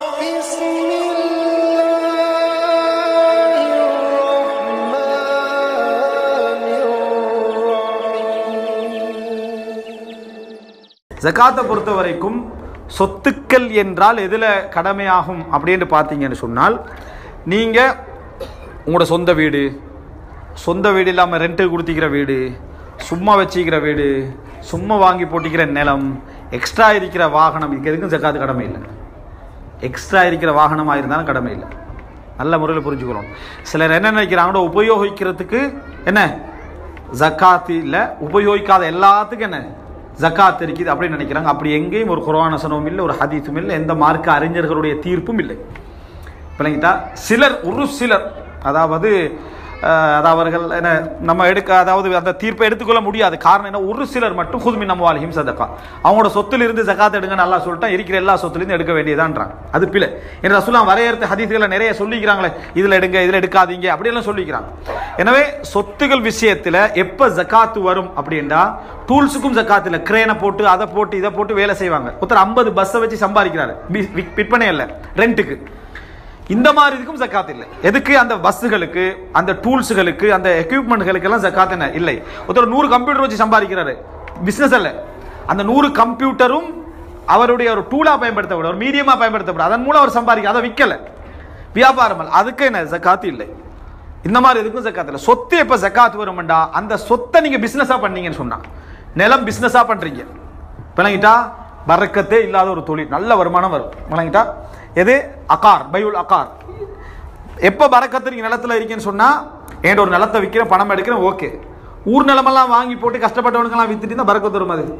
بسم الله الرحمن الرحيم ஜகாத்தை பொறுத்த வரைக்கும் சொத்துக்கள் என்றால் எதில் கடமையாகும் அப்படின்னு பார்த்தீங்கன்னு சொன்னால் நீங்கள் உங்களோட சொந்த வீடு சொந்த வீடு இல்லாமல் ரெண்ட்டுக்கு கொடுத்திக்கிற வீடு சும்மா வச்சிக்கிற வீடு சும்மா வாங்கி போட்டிக்கிற நிலம் எக்ஸ்ட்ரா இருக்கிற வாகனம் இதுக்கு எதுக்கும் ஜக்காத்து கடமை இல்லை எக்ஸ்ட்ரா இருக்கிற வாகனமாக இருந்தாலும் கடமை இல்லை நல்ல முறையில் புரிஞ்சுக்கிறோம் சிலர் என்ன நினைக்கிறாங்களோ உபயோகிக்கிறதுக்கு என்ன ஜக்காத்து இல்லை உபயோகிக்காத எல்லாத்துக்கும் என்ன ஜக்காத் இருக்குது அப்படின்னு நினைக்கிறாங்க அப்படி எங்கேயும் ஒரு குர்ஆனசனமும் இல்லை ஒரு ஹதீஸும் இல்லை எந்த மார்க்க அறிஞர்களுடைய தீர்ப்பும் இல்லை விளங்கிட்டா சிலர் ஒரு சிலர் அதாவது அஹ், அது அவர்கள் என்ன நம்ம எடுக்க அதாவது அந்த தீர்ப்பை எடுத்துக்கொள்ள முடியாது காரணம் என்ன ஒரு சிலர் மட்டும் ஹுதுமி நம்ம வாலிஹிம் சதக்கா அவங்களோட சொத்துல இருந்து ஜகாத் எடுங்க நல்லா சொல்லிட்டா இருக்கிற எல்லா சொத்துலேருந்து எடுக்க வேண்டியதான்றாங்க அது பிள்ளை என்று ரசூலாம் வரையறுத்த ஹதீஸ்களை நிறைய சொல்லிக்கிறாங்களே இதில் எடுங்க இதில் எடுக்காதீங்க அப்படியெல்லாம் சொல்லிக்கிறாங்க எனவே சொத்துகள் விஷயத்தில் எப்போ ஜகாத்து வரும் அப்படின்னா டூல்ஸுக்கும் ஜக்காத் இல்லை கிரேனை போட்டு அதை போட்டு இதை போட்டு வேலை செய்வாங்க ஒருத்தர் ஐம்பது பஸ்ஸை வச்சு சம்பாதிக்கிறாரு பி- விக்- விற்பனை இல்லை ரெண்ட்டுக்கு இந்த மாதிரி இதுக்கும் ஜக்காத் இல்லை எதுக்கு அந்த பஸ்ஸுகளுக்கு அந்த டூல்ஸுகளுக்கு அந்த எக்யூப்மெண்ட்களுக்கு எல்லாம் ஜக்காத் என்ன இல்லை ஒருத்தர் நூறு கம்ப்யூட்டர் வச்சு சம்பாதிக்கிறாரு பிசினஸ் அல்ல அந்த நூறு கம்ப்யூட்டரும் அவருடைய ஒரு டூலா பயன்படுத்தப்படும் ஒரு மீடியமா பயன்படுத்தப்படும் அதன் மூலம் அவர் சம்பாதிக்க அதை விற்கல வியாபாரம் அல்ல அதுக்கு என்ன ஜக்காத் இல்லை இந்த மாதிரி எதுக்கும் ஜக்காத் இல்லை சொத்து எப்ப ஜக்காத் வரும்டா அந்த சொத்தை நீங்க பிசினஸா பண்ணீங்கன்னு சொன்னா நிலம் பிசினஸா பண்றீங்க விளங்கிட்டா பறக்கத்தே இல்லாத ஒரு தொழில் நல்ல வருமானம் வரும் விளங்கிட்டா எது அகார் பையுல் அகார் எப்போ பறக்கத்து நீங்கள் நிலத்துல இருக்கீங்கன்னு சொன்னால் என்கிட்ட ஒரு நிலத்தை விற்கிறேன் பணம் எடுக்கிறேன் ஓகே ஊர் நிலமெல்லாம் வாங்கி போட்டு கஷ்டப்பட்டவனுக்கெல்லாம் வித்துட்டு தான் பறக்கத்து வரும் அது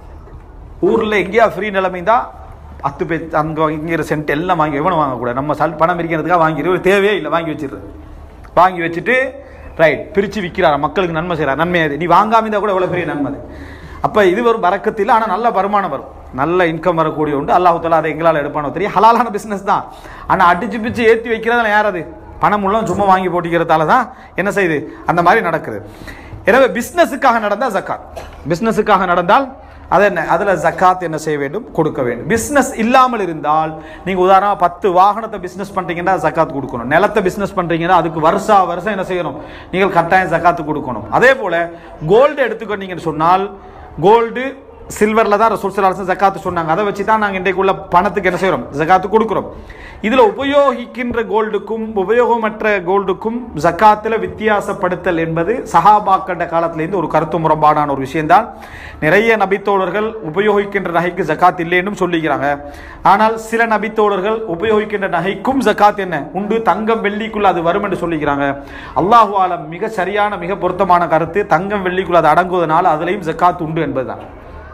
ஊரில் எங்கேயா ஃப்ரீ நிலைமை தான் அத்து பே அங்கே இங்கிற சென்ட் எல்லாம் வாங்கி எவனும் வாங்கக்கூடாது நம்ம சல் பணம் இருக்கிறதுக்காக வாங்கிடு ஒரு தேவையே இல்லை வாங்கி வச்சிடுறது வாங்கி வச்சுட்டு ரைட் பிரித்து விற்கிறார் மக்களுக்கு நன்மை செய்கிறார் நன்மை அது நீ வாங்காம இருந்தால் கூட எவ்வளோ பெரிய நன்மை அது அப்போ இது வரும் பறக்கத்து இல்லை ஆனால் நல்ல வருமானம் வரும் நல்ல இன்கம் வரக்கூடிய உண்டு அல்லாஹ் தாலா அதை எங்களால் எடுப்பானோ தெரியும் ஹலாலான பிஸ்னஸ் தான் ஆனால் அடிச்சு பிச்சு ஏற்றி வைக்கிறதுல யார் அது பணம் உள்ளவன் சும்மா வாங்கி போட்டிக்கிறதால தான் என்ன செய்யுது அந்த மாதிரி நடக்குது எனவே பிஸ்னஸுக்காக நடந்தால் ஜக்காத் பிஸ்னஸுக்காக நடந்தால் அது என்ன அதில் ஜக்காத் என்ன செய்ய வேண்டும் கொடுக்க வேண்டும் பிஸ்னஸ் இல்லாமல் இருந்தால் நீங்கள் உதாரணமாக பத்து வாகனத்தை பிஸ்னஸ் பண்ணுறீங்கன்னா ஜக்காத் கொடுக்கணும் நிலத்தை பிஸ்னஸ் பண்ணுறீங்கன்னா அதுக்கு வருஷா வருஷம் என்ன செய்யணும் நீங்கள் கட்டாயம் ஜக்காத்து கொடுக்கணும் அதே போல் கோல்டு எடுத்துக்கிட்டீங்கன்னு சொன்னால் கோல்டு சில்வரில் தான் ரசூல் சலாசன் ஜக்காத்து சொன்னாங்க அதை வச்சு தான் நாங்கள் இன்றைக்கு உள்ள பணத்துக்கு என்ன செய்கிறோம் ஜக்காத்து கொடுக்குறோம் இதில் உபயோகிக்கின்ற கோல்டுக்கும் உபயோகமற்ற கோல்டுக்கும் ஜக்காத்தில் வித்தியாசப்படுத்தல் என்பது சஹாபாக்கண்ட காலத்திலேருந்து ஒரு கருத்து முரண்பாடான ஒரு விஷயம்தான் நிறைய நபித்தோழர்கள் உபயோகிக்கின்ற நகைக்கு ஜக்காத் இல்லைன்னு சொல்லிக்கிறாங்க ஆனால் சில நபித்தோழர்கள் உபயோகிக்கின்ற நகைக்கும் ஜக்காத் என்ன உண்டு தங்கம் வெள்ளிக்குள்ள அது வரும் என்று சொல்லிக்கிறாங்க அல்லாஹு ஆலம் மிக சரியான மிக பொருத்தமான கருத்து தங்கம் வெள்ளிக்குள்ள அது அடங்குவதனால அதுலேயும் ஜக்காத் உண்டு என்பதுதான்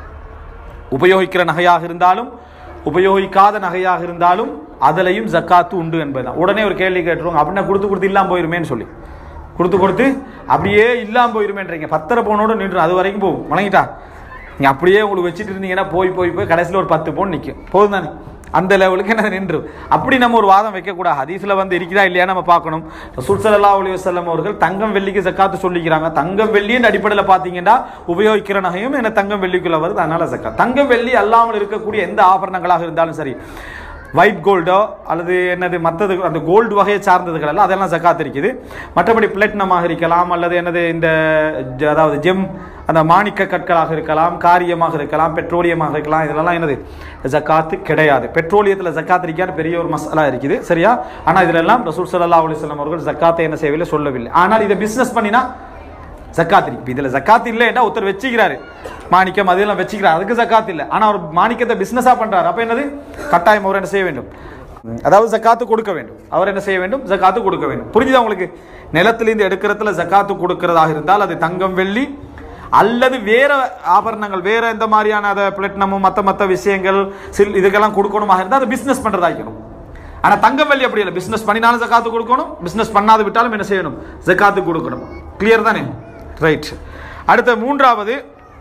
உபயோகிக்கிற நகையாக இருந்தாலும் உபயோகிக்காத நகையாக இருந்தாலும் அதுலயும் ஜக்காத்து உண்டு என்பதுதான் உடனே ஒரு கேள்வி கேட்டுருவாங்க அப்படின்னா கொடுத்து கொடுத்து இல்லாம போயிருமேன்னு சொல்லி கொடுத்து கொடுத்து அப்படியே இல்லாம போயிருமேன்றீங்க பத்தரை பவுனோட நின்று அது வரைக்கும் போகும் வணங்கிட்டா நீங்க அப்படியே உங்களுக்கு வச்சுட்டு இருந்தீங்கன்னா போய் போய் போய் கடைசியில் ஒரு பத்து பவுன் நிற்கும் போதும் தானே அந்த லெவலுக்கு என்ன நின்று அப்படி நம்ம ஒரு வாதம் வைக்கக்கூடாது ஹதீஸ்ல வந்து இருக்குதா இல்லையா நம்ம பார்க்கணும் ரசூல் ஸல்லல்லாஹு அலைஹி வஸல்லம் அவர்கள் தங்கம் வெள்ளிக்கு ஜக்காத்து சொல்லிக்கிறாங்க தங்கம் வெள்ளியின் அடிப்படையில் பார்த்தீங்கன்னா உபயோகிக்கிற நகையும் என்ன தங்கம் வெள்ளிக்குள்ள வருது அதனால ஜக்காத் தங்கம் வெள்ளி அல்லாமல் இருக்கக்கூடிய எந்த ஆபரணங்களாக இருந்தாலும் சரி ஒயிட் கோல்டோ அல்லது என்னது மற்றது அந்த கோல்டு வகையை சார்ந்ததுகள் எல்லாம் அதெல்லாம் ஜக்காத் இருக்குது மற்றபடி பிளட்டினமாக இருக்கலாம் அல்லது என்னது இந்த ஜ- அதாவது ஜெம் அந்த மாணிக்க கற்களாக இருக்கலாம் காரியமாக இருக்கலாம் பெட்ரோலியமாக இருக்கலாம் இதெல்லாம் என்னது ஜக்காத்து கிடையாது பெட்ரோலியத்தில் ஜக்காத் இருக்கான்னு பெரிய ஒரு மசாலா இருக்குது சரியா ஆனால் இதிலெல்லாம் ரசூல் ஸல்லல்லாஹு அலைஹி வஸல்லம் அவர்கள் ஜக்காத்தை என்ன செய்யவில்லை சொல்லவில்லை ஆனால் இதை பிஸ்னஸ் பண்ணினா ஜக்காத் இருக்கு இதுல ஜக்காத் இல்லைன்னா ஒருத்தர் வச்சுக்கிறாரு மாணிக்கம் அதெல்லாம் வச்சுக்கிறார் அதுக்கு ஜக்காத் இல்லை ஆனா அவர் மாணிக்கத்தை பிசினஸா பண்றாரு அப்ப என்னது கட்டாயம் அவர் என்ன செய்ய வேண்டும் அதாவது ஜக்காத்து கொடுக்க வேண்டும் அவர் என்ன செய்ய வேண்டும் ஜக்காத்து கொடுக்க வேண்டும் புரிஞ்சுதா உங்களுக்கு நிலத்திலிருந்து எடுக்கிறதுல ஜக்காத்து கொடுக்கிறதாக இருந்தால் அது தங்கம் வெள்ளி அல்லது வேற ஆபரணங்கள் வேற எந்த மாதிரியான அதை பிளட்டினமும் மற்ற மற்ற விஷயங்கள் சில் இதுக்கெல்லாம் கொடுக்கணுமாக இருந்தால் அதை பிசினஸ் பண்றதாக்கணும் ஆனா தங்கம் வெள்ளி அப்படி இல்லை பிசினஸ் பண்ணினாலும் ஜக்காத்து கொடுக்கணும் பிசினஸ் பண்ணாது விட்டாலும் என்ன செய்யணும் ஜக்காத்து கொடுக்கணும் கிளியர் தானே ரைட் அடுத்த மூன்றாவது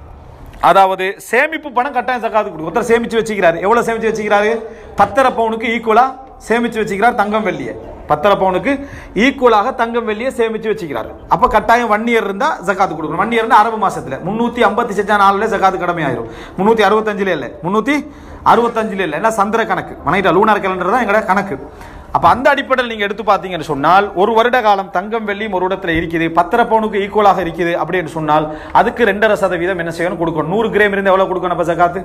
அதாவது சேமிப்பு பணம் கட்டாயம் ஜக்காத்து கொடுக்கும் ஒருத்தர் சேமிச்சு வச்சுக்கிறாரு எவ்வளவு சேமிச்சு வச்சுக்கிறாரு பத்தரை பவுனுக்கு ஈக்குவலா சேமிச்சு வச்சுக்கிறார் தங்கம் வெள்ளியை பத்தரை பவுனுக்கு ஈக்குவலாக தங்கம் வெள்ளியை சேமிச்சு வச்சுக்கிறாரு அப்ப கட்டாயம் ஒன் இயர் இருந்தா ஜகாத்து கொடுக்கணும் ஒன் இயர்னா அரபு மாசத்துல முன்னூத்தி ஐம்பத்தி செஞ்சா நாலுல ஜகாத்து கடமை ஆயிரும் முன்னூத்தி அறுபத்தஞ்சுல இல்ல முன்னூத்தி அறுபத்தஞ்சுல இல்ல ஏன்னா சந்திர கணக்கு மனைவிட்ட லூனார் கேலண்டர் தான் எங்கட கணக்கு அப்ப அந்த அடிப்படையில் நீங்க எடுத்து பார்த்தீங்கன்னு சொன்னால் ஒரு வருட காலம் தங்கம் வெள்ளியும் ஒரு இடத்துல இருக்குது பத்தரை பவுனுக்கு ஈக்குவலாக இருக்குது அப்படின்னு சொன்னால் அதுக்கு ரெண்டரை சதவீதம் என்ன செய்யணும் கொடுக்கணும் நூறு கிராம் இருந்து எவ்வளவு கொடுக்கணும் அப்ப ஜகாத்து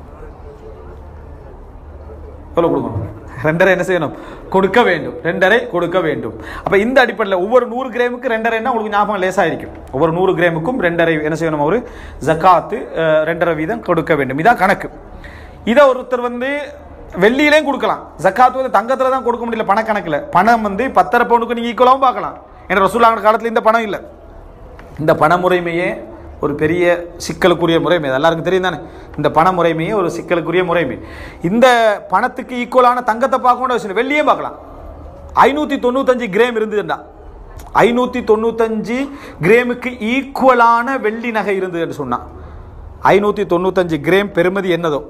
எவ்வளவு கொடுக்கணும் ரெண்டரை என்ன செய்யணும் கொடுக்க வேண்டும் ரெண்டரை கொடுக்க வேண்டும் அப்ப இந்த அடிப்படையில் ஒவ்வொரு நூறு கிராமுக்கு ரெண்டரைன்னா உங்களுக்கு ஞாபகம் லேசா இருக்கும் ஒவ்வொரு நூறு கிராமுக்கும் ரெண்டரை என்ன செய்யணும் ஒரு ஜக்காத்து அஹ், ரெண்டரை வீதம் கொடுக்க வேண்டும் இதான் கணக்கு இதை ஒருத்தர் வந்து வெள்ளியிலையும் கொடுக்கலாம் ஜக்காத்து வந்து தங்கத்துல தான் கொடுக்க முடியல பணக்கணக்கில் பணம் வந்து பத்தரை பவுனுக்கு நீங்க ஈக்குவலாகவும் பார்க்கலாம் ஏன்னா ரசூலாங்க காலத்துல இந்த பணம் இல்லை இந்த பண முறைமையே ஒரு பெரிய சிக்கலுக்குரிய முறைமை அது எல்லாருக்கும் தெரியும் தானே இந்த பண முறைமையே ஒரு சிக்கலுக்குரிய முறைமை இந்த பணத்துக்கு ஈக்குவலான தங்கத்தை பார்க்க வேண்டிய அவசியம் இல்லை. வெள்ளியே பார்க்கலாம் ஐநூற்றி தொண்ணூத்தஞ்சு கிராம் இருந்ததுண்டா ஐநூற்றி தொண்ணூத்தஞ்சு கிராமுக்கு ஈக்குவலான வெள்ளி நகை இருந்ததுன்னு சொன்னான் ஐநூற்றி தொண்ணூத்தஞ்சு கிராம் பெறுமதி என்னதோ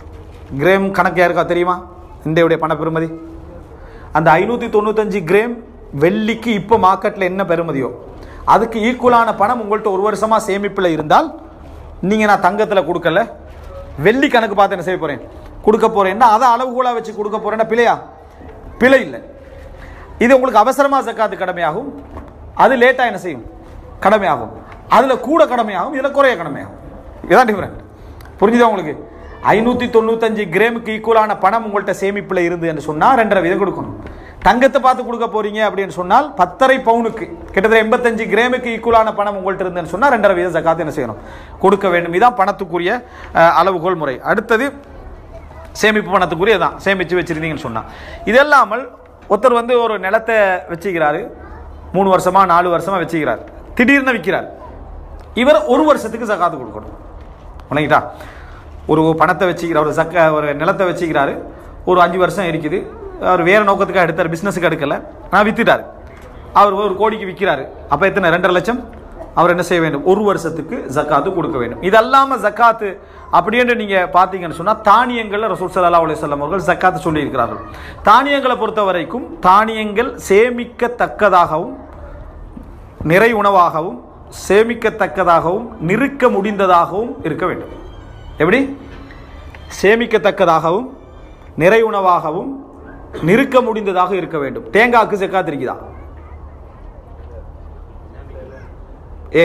கிராம் கணக்கு யாருக்கா தெரியுமா இந்தியாவுடைய பண பெறுமதி அந்த ஐநூற்றி தொண்ணூத்தஞ்சு கிராம் வெள்ளிக்கு இப்போ மார்க்கெட்டில் என்ன பெறுமதியோ அதுக்கு ஈக்குவலான பணம் உங்கள்கிட்ட ஒரு வருஷமாக சேமிப்பில் இருந்தால் நீங்கள் நான் தங்கத்தில் கொடுக்கல வெள்ளி கணக்கு பார்த்து என்ன செய்ய போகிறேன் கொடுக்க போகிறேன்னா அதை அளவுகோலாக வச்சு கொடுக்க போகிறேன்னா பிழையா பிழை இல்லை இது உங்களுக்கு அவசரமாக ஜக்காத்து கடமையாகும் அது லேட்டாக என்ன செய்யும் கடமையாகும் அதில் கூட கடமையாகும் இதில் குறைய கடமையாகும் இதுதான் டிஃப்ரெண்ட் புரிஞ்சுதா உங்களுக்கு ஐநூற்றி தொண்ணூத்தஞ்சு கிராமுக்கு ஈக்குவலான பணம் உங்கள்கிட்ட சேமிப்பில் இருந்து என்று சொன்னால் ரெண்டரை வீதம் கொடுக்கணும் தங்கத்தை பார்த்து கொடுக்க போறீங்க அப்படின்னு சொன்னால் பத்தரை பவுனுக்கு கிட்டத்தட்ட எண்பத்தஞ்சு கிராமுக்கு ஈக்குவலான பணம் உங்கள்கிட்ட இருந்துன்னு சொன்னால் ரெண்டரை வீதம் ஜக்காத்து என்ன செய்யணும் கொடுக்க வேண்டும் இதுதான் பணத்துக்குரிய அஹ், அளவுகோல் முறை அடுத்தது சேமிப்பு பணத்துக்குரிய தான் சேமித்து வச்சிருந்தீங்கன்னு சொன்னான் இது இல்லாமல் ஒருத்தர் வந்து ஒரு நிலத்தை வச்சுக்கிறாரு மூணு வருஷமா நாலு வருஷமா வச்சுக்கிறார் திடீர்னு விற்கிறார் இவர் ஒரு வருஷத்துக்கு ஜக்காத்து கொடுக்கணும் உணங்கிட்டா ஒரு பணத்தை வச்சுக்கிற ஒரு சக்க ஒரு நிலத்தை வச்சுக்கிறாரு ஒரு அஞ்சு வருஷம் இருக்குது அவர் வேற நோக்கத்துக்காக எடுத்தார் பிஸ்னஸுக்கு எடுக்கல நான் வித்துட்டாரு அவர் ஒரு கோடிக்கு விற்கிறாரு அப்போ எத்தனை ரெண்டரை லட்சம் அவர் என்ன செய்ய வேண்டும் ஒரு வருஷத்துக்கு ஜக்காத்து கொடுக்க வேண்டும் இதல்லாம ஜக்காத்து அப்படின்னு நீங்க பார்த்தீங்கன்னு சொன்னா தானியங்கள்ல ரசூல் ஸல்லல்லாஹு அலைஹி வஸல்லம் அவர்கள் ஜக்காத்து சொல்லி இருக்கிறார்கள் தானியங்களை பொறுத்த வரைக்கும் தானியங்கள் சேமிக்கத்தக்கதாகவும் நிறை உணவாகவும் சேமிக்கத்தக்கதாகவும் நிறுக்க முடிந்ததாகவும் இருக்க வேண்டும் எப்படி சேமிக்கத்தக்கதாகவும் நிறை உணவாகவும் நிறுக்க முடிந்ததாக இருக்க வேண்டும் தேங்காய்க்கு ஜக்காத் இருக்குதா ஏ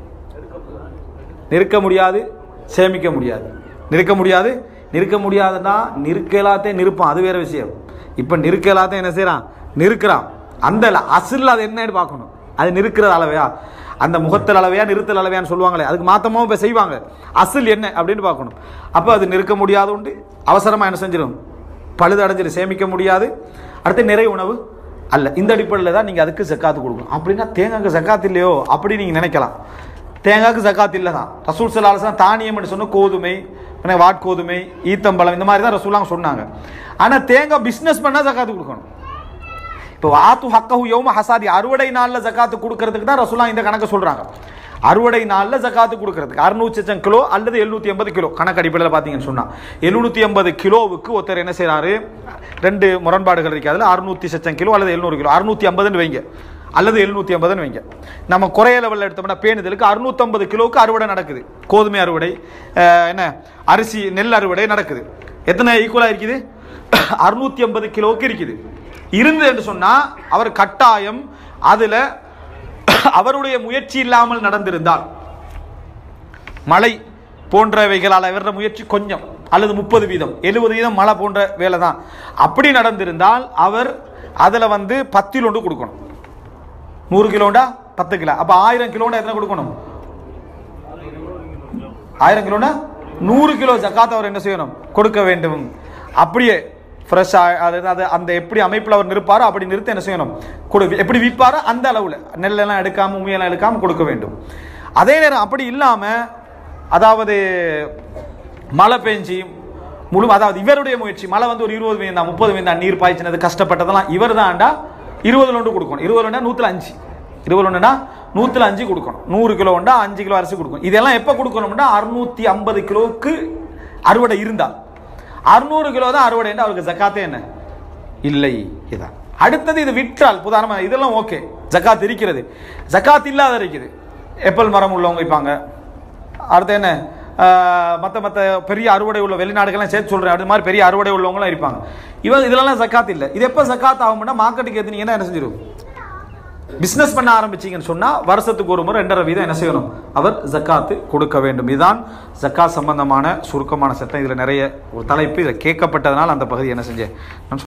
நிற்க முடியாது சேமிக்க முடியாது நிற்க முடியாது நிற்க முடியாதுன்னா நிற்க எல்லாத்தையும் நிற்பான் அது வேற விஷயம் இப்போ நிற்க எல்லாத்தையும் என்ன செய்றான் நிற்கிறான் அந்த ல- அசில் அது என்னன்னு பார்க்கணும் அது நிற்கிற அளவையா அந்த முகத்தல் அளவையா நிறுத்தல் அளவையான்னு சொல்லுவாங்களே அதுக்கு மாத்தமும் இப்போ செய்வாங்க அசில் என்ன அப்படின்னு பார்க்கணும் அப்போ அது நிற்க முடியாத உண்டு அவசரமாக என்ன செஞ்சிடும் பழுது அடைஞ்சிடும் சேமிக்க முடியாது அடுத்து நிறை உணவு அல்ல இந்த அடிப்படையில் தான் நீங்கள் அதுக்கு ஜக்காத்து கொடுக்கணும் அப்படின்னா தேங்காய்க்கு ஜக்காத்து இல்லையோ அப்படி நீங்கள் நினைக்கலாம் தேங்காய்க்கு ஜக்காத் இல்லை தான் ரசூல் சல்லாஹ் தானியம்னு சொன்ன கோதுமை பின்ன வாட்கோதுமை ஈத்தம்பழம் இந்த மாதிரி தான் ரசூலாங்க சொன்னாங்க ஆனால் தேங்காய் பிஸ்னஸ் பண்ணால் ஜக்காத்து கொடுக்கணும் இப்போ வாத்து ஹக்கஹு யௌம ஹசாதி அறுவடை நாளில் ஜக்காத்து கொடுக்கறதுக்கு தான் ரசூலா இந்த கணக்கை சொல்றாங்க அறுவடை நாளில் ஜக்காத்து கொடுக்கறதுக்கு அறுநூற்றி லட்சம் கிலோ அல்லது எழுநூற்றி எண்பது கிலோ கணக்கு அடிப்படையில் பார்த்தீங்கன்னு சொன்னா எழுநூற்றி எண்பது கிலோவுக்கு ஒருத்தர் என்ன செய்றாரு ரெண்டு முரண்பாடுகள் இருக்கு அதில் அறுநூற்றி லட்சம் கிலோ அல்லது எழுநூறு கிலோ அறுநூற்றி ஐம்பதுன்னு வைங்க அல்லது எழுநூற்றி ஐம்பதுன்னு வைங்க நம்ம குறைய லெவலில் எடுத்தோம்னா பேணுதலுக்கு அறுநூத்தம்பது கிலோவுக்கு அறுவடை நடக்குது கோதுமை அறுவடை அஹ், என்ன அரிசி நெல் அறுவடை நடக்குது எத்தனை ஈக்குவலாக இருக்குது அறுநூத்தி ஐம்பது கிலோவுக்கு இருக்குது இருந்து என்று சொன்னா அவர் கட்டாயம் அதுல அவருடைய முயற்சி இல்லாமல் நடந்திருந்தால் மழை போன்றவைகளால் அவர முயற்சி கொஞ்சம் அல்லது முப்பது வீதம் எழுபது வீதம் மழை போன்ற வேலை தான் அப்படி நடந்திருந்தால் அவர் அதில் வந்து பத்தில் ஒன்று கொடுக்கணும் நூறு கிலோண்டா பத்து கிலோ அப்போ ஆயிரம் கிலோண்டா எத்தனை கொடுக்கணும் ஆயிரம் கிலோனா நூறு கிலோ ஜக்காத் அவர் என்ன செய்யணும் கொடுக்க வேண்டும் அப்படியே ஃப்ரெஷ்ஷாக அது அது அந்த எப்படி அமைப்பில் அவர் நிற்பாரோ அப்படி நிறுத்த என்ன செய்யணும் கொடு எப்படி விற்பாரோ அந்த அளவில் நெல்லெல்லாம் எடுக்காமல் உமையெல்லாம் எடுக்காமல் கொடுக்க வேண்டும் அதே நேரம் அப்படி இல்லாமல் அதாவது மழை பெஞ்சி முழு அதாவது இவருடைய முயற்சி மழை வந்து ஒரு இருபது வீதம் தான் முப்பது வீதம் தான் நீர் பாய்ச்சினது கஷ்டப்பட்டதெல்லாம் இவர் தான்டா இருபது லொண்டு கொடுக்கணும் இருபது லொண்டா நூற்றில் அஞ்சு இருபது லொண்டுனா நூற்றில் அஞ்சு கொடுக்கணும் நூறு கிலோ உண்டா அஞ்சு கிலோ அரிசி கொடுக்கணும் இதெல்லாம் எப்போ கொடுக்கணும்னா அறுநூத்தி ஐம்பது கிலோவுக்கு அறுவடை இருந்தால் அறுநூறு கிலோ தான் அறுவடைன்னா அவருக்கு ஜக்காத்தே என்ன இல்லை இதான் அடுத்தது இது விற்றால் உதாரணமாக இதெல்லாம் ஓகே ஜக்காத் இருக்கிறது ஜக்காத் இல்லாத இருக்குது எப்பல் மரம் உள்ளவங்க வைப்பாங்க அடுத்து என்ன மற்ற மற்ற பெரிய அறுவடை உள்ள வெளிநாடுகள்லாம் சேர்த்து சொல்கிறேன் அது மாதிரி பெரிய அறுவடை உள்ளவங்களாம் இருப்பாங்க இவங்க இதெல்லாம் ஜக்காத் இல்லை இது எப்போ ஜக்காத் ஆகும்னா மார்க்கெட்டுக்கு ஏற்றுனீங்கன்னா என்ன செஞ்சிடும் பிஸ்னஸ் பண்ண ஆரம்பிச்சீங்கன்னு சொன்னால் வருஷத்துக்கு ஒரு முறை ரெண்டரை வீதம் என்ன செய்யணும் அவர் ஜக்காத்து கொடுக்க வேண்டும் இதுதான் ஜக்காத் சம்பந்தமான சுருக்கமான சட்டம் இதில் நிறைய ஒரு தலைப்பு இதில் கேட்கப்பட்டதனால் அந்த பகுதி என்ன செஞ்சேன் நான்